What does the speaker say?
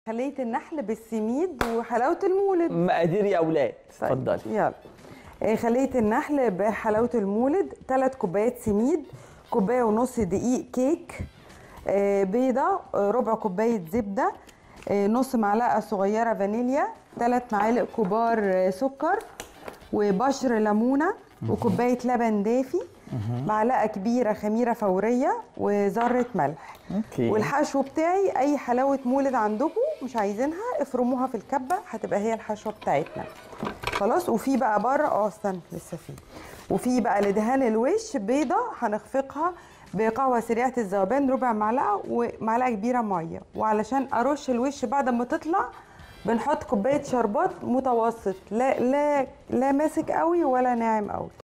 خلية النحل بالسميد وحلاوة المولد مقادير يا اولاد طيب، اتفضلي يلا آه، خلية النحل بحلاوة المولد ثلاث كوبايات سميد كوباية ونص دقيق كيك آه، بيضة آه، ربع كوباية زبدة آه، نص معلقة صغيرة فانيليا ثلاث معالق كبار آه، سكر وبشر ليمونة وكوباية لبن دافي معلقة كبيرة خميرة فورية وذرة ملح اوكي والحشو بتاعي اي حلاوه مولد عندكم مش عايزينها افرموها في الكبه هتبقى هي الحشوه بتاعتنا خلاص وفي بقى بره اه استنى لسه في وفي بقى لدهان الوش بيضه هنخفقها بقهوه سريعه الذوبان ربع معلقه ومعلقه كبيره ميه وعلشان ارش الوش بعد ما تطلع بنحط كوبايه شربات متوسط لا لا لا ماسك قوي ولا ناعم قوي